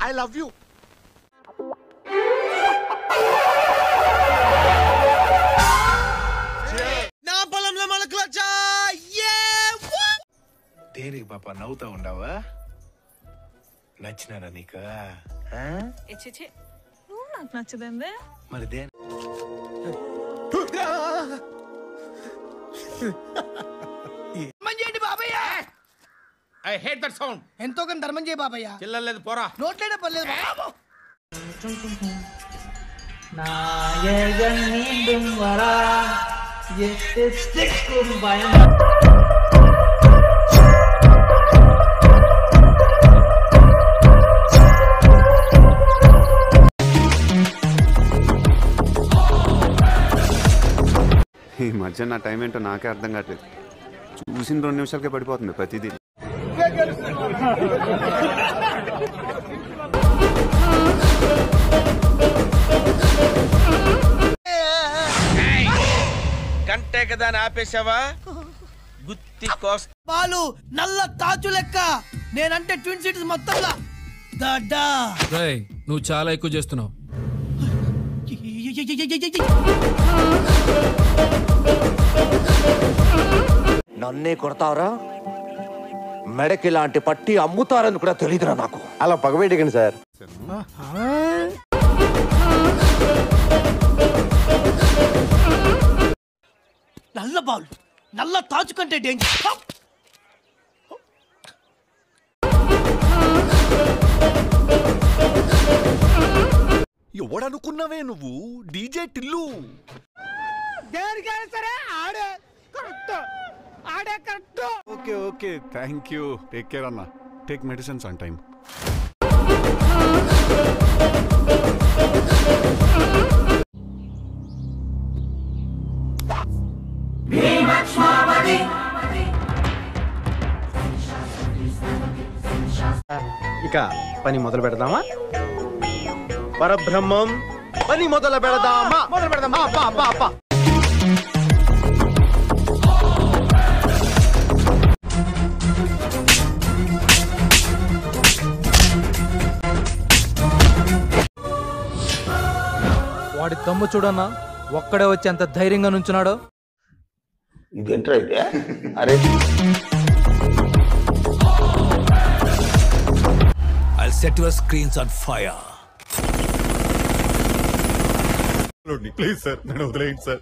I love you నా పొలంలో మొలకలు వచ్చా దేనికి పాప నవ్వుతా ఉండవా నచ్చినారా నీకు ఆ? ఛే నువ్వు నాకు నచ్చదండి మరి దేని ఐ హేట్ దట్ సౌండ్ ఎంతో కొంత ధర్మం చేయ బాబయ్య చిల్లలేదు పోరా నోట్లేనే పర్లేదు బాబు. நாயகன் மீண்டும் வரா எட்டு திக்கும் பயம் ఈ మధ్య నా టైం ఏంటో నాకే అర్థం కావట్లేదు చూసిన రెండు నిమిషాలకే పడిపోతుంది ప్రతిదీ గంటే కదా అని ఆపేసావా గుత్తి కోస్తా బాలు నల్ల తాచు లెక్క నేనంటే ట్విన్ సిటీస్ మొత్తంలా దడ్డా రేయ్ నువ్వు చాలా ఎక్కువ చేస్తున్నావు నన్నే కొడతావరా మెడకి ఇలాంటి పట్టి అమ్ముతారని కూడా తెలియదురా నాకు అలా పగబెట్టకండి సార్ నల్ల బాలు నల్ల తాచు కంటే డేంజర్ ఎవడనుకున్నావే నువ్వు డీజే టిల్లు దేనికైనా సరే ఆడే కరెక్ట్ ఆడే correct okay okay thank you take care అన్న టేక్ మెడిసిన్స్ ఆన్ టైం ఇక పని మొదలు పెడదామా పరబ్రహ్మం పని మొదలు పెడదామా మొదలు పెడదామా అప్పా అప్పా అప్పా వాడి తమ్ము చూడన్నా ఒక్కడే వచ్చి ఎంత ధైర్యంగా నుంచున్నాడో I set your screens on fire please sir నేను వదిలేయండి సార్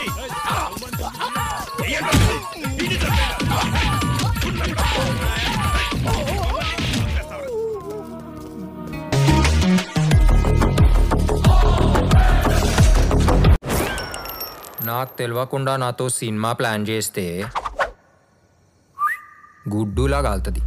నాకు తెలియకుండా నాతో సినిమా ప్లాన్ చేస్తే గుడ్డులా కాలుతుంది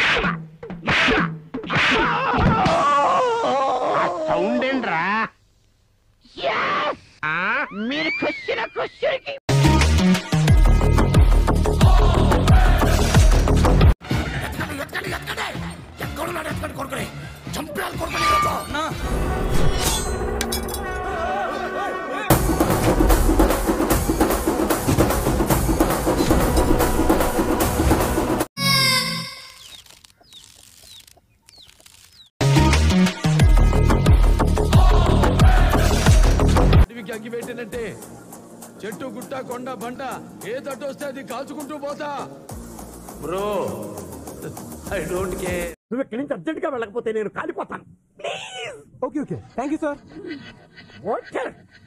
అడవికి అగ్గి పెట్టినట్టే చెట్టు గుట్ట కొండ బండ ఏ తట్టు వస్తే అది కాల్చుకుంటూ పోతా బ్రో ఐ డోంట్ కేర్ నువ్వు ఇక్కడి నుంచి అర్జెంట్ గా వెళ్ళకపోతే నేను కాలిపోతాను okay okay thank you sir okay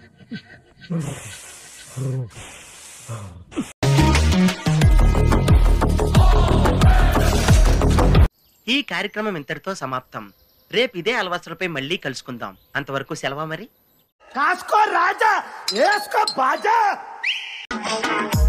ఈ కార్యక్రమం ఇంతటితో సమాప్తం రేపు ఇదే అలవాసులపై మళ్ళీ కలుసుకుందాం అంతవరకు సెలవా మరి కాసుకో రాజా వేసుకో బాజా